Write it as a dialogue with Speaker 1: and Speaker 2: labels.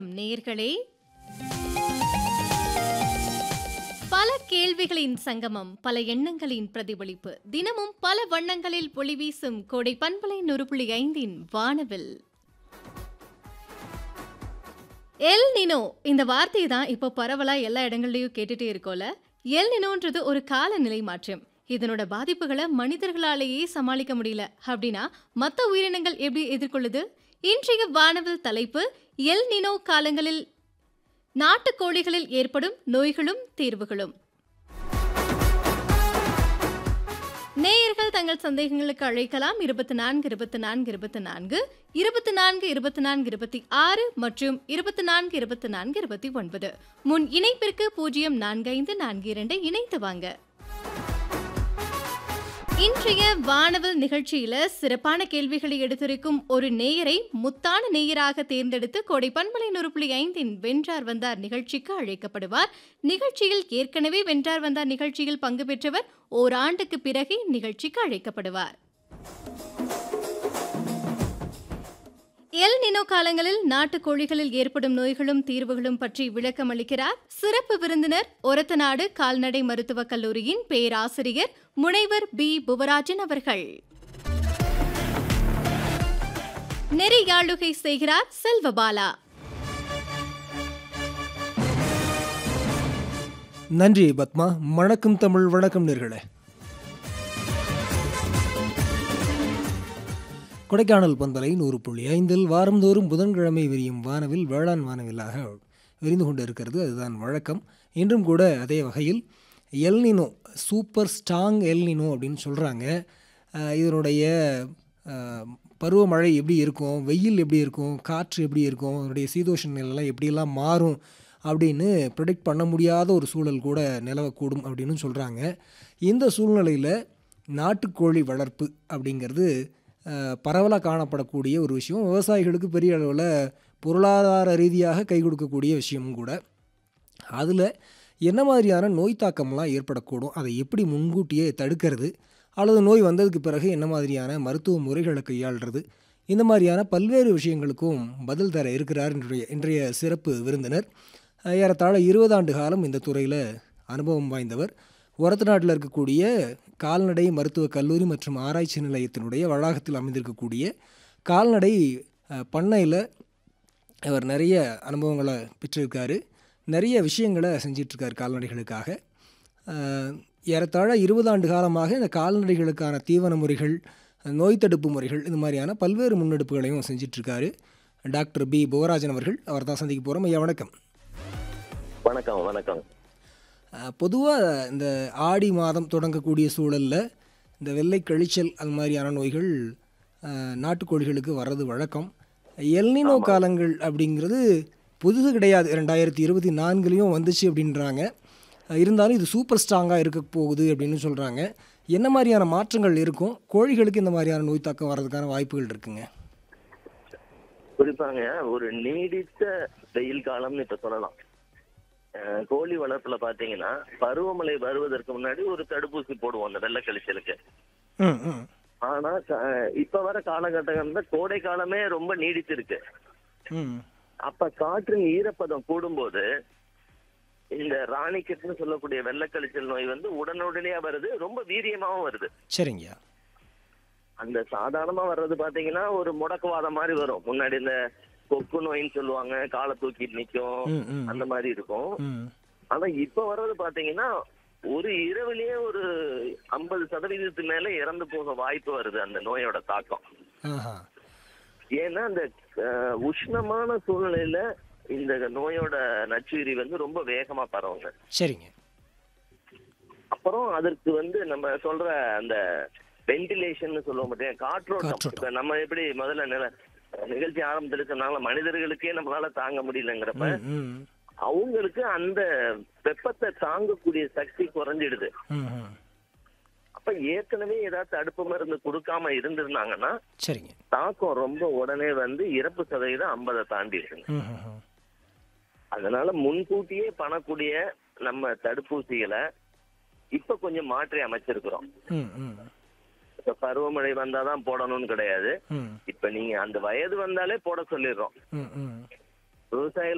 Speaker 1: நேர்களே பல கேள்விகளின் சங்கமம் பல எண்ணங்களின் பிரதிபலிப்பு தினமும் பல வண்ணங்களில் ஒளி வீசும் கோடை பண்பலை நூறு புள்ளி ஐந்தின் வானவில் எல் நினோ இந்த வார்த்தையை தான் இப்போ பரவலா எல்லா இடங்கள்லயும் கேட்டுட்டே இருக்கோம்ல எல் நினோன்றது ஒரு காலநிலை மாற்றம் இதனோட பாதிப்புகளை மனிதர்களாலேயே சமாளிக்க முடியல அப்படின்னா மற்ற உயிரினங்கள் எப்படி எதிர்கொள்ளுது இன்றைய வானவில் தலைப்பு எல் நினோ காலங்களில் நாட்டுக்கோழிகளில் ஏற்படும் நோய்களும் தீர்வுகளும் நேயர்கள் தங்கள் சந்தேகங்களுக்கு அழைக்கலாம் இருபத்தி நான்கு இருபத்தி நான்கு இருபத்தி நான்கு இருபத்தி நான்கு இருபத்தி நான்கு இருபத்தி ஆறு மற்றும் இருபத்தி நான்கு இருபத்தி நான்கு இருபத்தி ஒன்பது முன் இணைப்பிற்கு பூஜ்ஜியம் நான்கு ஐந்து நான்கு இரண்டை இணைத்து வாங்க இன்றைய வானவில் நிகழ்ச்சியில சிறப்பான கேள்விகளை எடுத்துரைக்கும் ஒரு நேயரை முத்தான நேயராக தேர்ந்தெடுத்து கோடை பண்பலை நூறு புள்ளி ஐந்தின் வென்றார் வந்தார் நிகழ்ச்சிக்கு அழைக்கப்படுவார் நிகழ்ச்சியில் ஏற்கனவே வென்றார் வந்தார் நிகழ்ச்சியில் பங்கு பெற்றவர் ஓராண்டுக்கு பிறகு நிகழ்ச்சிக்கு அழைக்கப்படுவார் எல் நினோ காலங்களில் நாட்டுக் கோழிகளில் ஏற்படும் நோய்களும் தீர்வுகளும் பற்றி விளக்கம் அளிக்கிறார் சிறப்பு விருந்தினர் ஒரத்தநாடு கால்நடை மருத்துவக் கல்லூரியின் பேராசிரியர் முனைவர் பி புவராஜன் அவர்கள் நெறியாளுகை செய்கிறார் செல்வபாலா
Speaker 2: நன்றி பத்மா வணக்கம் தமிழ் வணக்கம் நேர்களே கொடைக்கானல் பந்தலை நூறு புள்ளி ஐந்தில் வாரந்தோறும் புதன்கிழமை விரியும் வானவில் வேளாண் வானவிலாக விரிந்து கொண்டு இருக்கிறது அதுதான் வழக்கம் இன்றும் கூட அதே வகையில் எல்னினோ சூப்பர் ஸ்ட்ராங் எல்னினோ அப்படின்னு சொல்கிறாங்க இதனுடைய அஹ், பருவமழை எப்படி இருக்கும் வெயில் எப்படி இருக்கும் காற்று எப்படி இருக்கும் அதனுடைய சீதோஷ நிலைலாம் எப்படியெல்லாம் மாறும் அப்படின்னு ப்ரிடிக்ட் பண்ண முடியாத ஒரு சூழல் கூட நிலவக்கூடும் அப்படின்னு சொல்கிறாங்க இந்த சூழ்நிலையில் நாட்டுக்கோழி வளர்ப்பு அப்படிங்கிறது பரவலாக காணப்படக்கூடிய ஒரு விஷயம் விவசாயிகளுக்கு பெரிய அளவில் பொருளாதார ரீதியாக கை கொடுக்கக்கூடிய விஷயமும் கூட அதில் என்ன மாதிரியான நோய் தாக்கம்லாம் ஏற்படக்கூடும் அதை எப்படி முன்கூட்டியே தடுக்கிறது அல்லது நோய் வந்ததுக்கு பிறகு என்ன மாதிரியான மருத்துவ முறைகளை கையாளுறது இந்த மாதிரியான பல்வேறு விஷயங்களுக்கும் பதில் தர இருக்கிறார் இன்றைய இன்றைய சிறப்பு விருந்தினர் அஹ், ஏறத்தாழ இருபது ஆண்டு காலம் இந்த துறையில் அனுபவம் வாய்ந்தவர் ஒரத்து நாட்டில் இருக்கக்கூடிய கால்நடை மருத்துவக் கல்லூரி மற்றும் ஆராய்ச்சி நிலையத்தினுடைய வளாகத்தில் அமைந்திருக்கக்கூடிய கால்நடை பண்ணையில் அவர் நிறைய அனுபவங்களை பெற்றிருக்காரு நிறைய விஷயங்களை செஞ்சிட்ருக்கார் கால்நடைகளுக்காக அஹ், ஏறத்தாழ இருபது ஆண்டு காலமாக இந்த கால்நடைகளுக்கான தீவன முறைகள் நோய் தடுப்பு முறைகள் இந்த மாதிரியான பல்வேறு முன்னெடுப்புகளையும் செஞ்சிட்ருக்காரு டாக்டர் பி புவராஜன் அவர்கள் அவர் தான் சந்திக்க போகிறோம் ஐயா வணக்கம்
Speaker 3: வணக்கம் வணக்கம்
Speaker 2: பொதுவாக இந்த ஆடி மாதம் தொடங்கக்கூடிய சூழலில் இந்த வெள்ளை கழிச்சல் அது மாதிரியான நோய்கள் அஹ், நாட்டுக்கோழிகளுக்கு வர்றது வழக்கம் எல்னினோ காலங்கள் அப்படிங்கிறது புதுசு கிடையாது ரெண்டாயிரத்தி இருபத்தி நான்குலேயும் வந்துச்சு அப்படின்றாங்க அஹ், இருந்தாலும் இது சூப்பர் ஸ்ட்ராங்காக இருக்க போகுது அப்படின்னு சொல்கிறாங்க என்ன மாதிரியான மாற்றங்கள் இருக்கும் கோழிகளுக்கு இந்த மாதிரியான நோய் தாக்கம் வர்றதுக்கான வாய்ப்புகள் இருக்குங்க
Speaker 3: குறிப்பாங்க ஒரு நீடித்த வெயில் காலம்னு இப்ப சொல்லலாம் அஹ் கோழி வளர்ப்புல பாத்தீங்கன்னா பருவமழை வருவதற்கு முன்னாடி ஒரு தடுப்பூசி போடுவோம் அந்த வெள்ளை கழிச்சலுக்கு
Speaker 2: ம் ம்
Speaker 3: ஆனா க- இப்ப வர காலகட்டங்கள்ல கோடை காலமே ரொம்ப நீடித்து இருக்கு
Speaker 2: ம்
Speaker 3: அப்ப காற்றின் ஈரப்பதம் கூடும்போது இந்த ராணிக்கெட்னு சொல்லக்கூடிய வெள்ளக்கழிச்சல் நோய் வந்து உடனுடனே வருது ரொம்ப வீரியமாவும் வருது
Speaker 2: சரிங்கய்யா
Speaker 3: அந்த சாதாரணமா வர்றது பாத்தீங்கன்னா ஒரு முடக்குவாதம் மாதிரி வரும் முன்னாடி இந்த கொக்கு நோயின்னு சொல்லுவாங்க காலை தூக்கிட்டு நிக்கும்
Speaker 2: ம் ம்
Speaker 3: அந்த மாதிரி இருக்கும்
Speaker 2: ம்
Speaker 3: ஆனா இப்ப வர்றது பாத்தீங்கன்னா ஒரு இரவுலயே ஒரு ஐம்பது சதவீதத்துக்கு மேல இறந்து போக வாய்ப்பு வருது அந்த நோயோட தாக்கம்
Speaker 2: ஆஹா
Speaker 3: ஏன்னா அந்த அஹ், உஷ்ணமான சூழ்நிலையில இந்த நோயோட நச்சுயிரி வந்து ரொம்ப வேகமா பரவுங்க
Speaker 2: சரிங்க
Speaker 3: அப்புறம் அதற்கு வந்து நம்ம சொல்ற அந்த வென்டிலேஷன் சொல்லுவோம் பார்த்தீங்க காற்றோட்டம்
Speaker 2: காற்றோட்டம்.
Speaker 3: இப்ப நம்ம எப்படி முதல்ல நில நிகழ்ச்சி ஆரம்பத்துல சொன்னாங்க மனிதர்களுக்கே நம்மளால தாங்க முடியலங்கிறப்ப
Speaker 2: ம் ம்
Speaker 3: அவங்களுக்கு அந்த வெப்பத்தை தாங்கக்கூடிய சக்தி குறைஞ்சிடுது
Speaker 2: ம் ம்
Speaker 3: அப்ப ஏற்கனவே ஏதாவது தடுப்பு மருந்து கொடுக்காம இருந்திருந்தாங்கன்னா
Speaker 2: சரிங்க
Speaker 3: தாக்கம் ரொம்ப உடனே வந்து இறப்பு சதவீதம் ஐம்பதை தாண்டி இருக்குங்க
Speaker 2: ம் ம் ம்
Speaker 3: அதனால முன்கூட்டியே பண்ணக்கூடிய நம்ம தடுப்பூசிகளை இப்ப கொஞ்சம் மாற்றி அமைச்சிருக்கிறோம்
Speaker 2: ம் ம்
Speaker 3: இப்ப பருவமழை வந்தாதான் போடணும்னு கிடையாது
Speaker 2: ம்
Speaker 3: இப்ப நீங்க அந்த வயது வந்தாலே போட சொல்லிடுறோம்
Speaker 2: ம் ம்
Speaker 3: விவசாயிகள்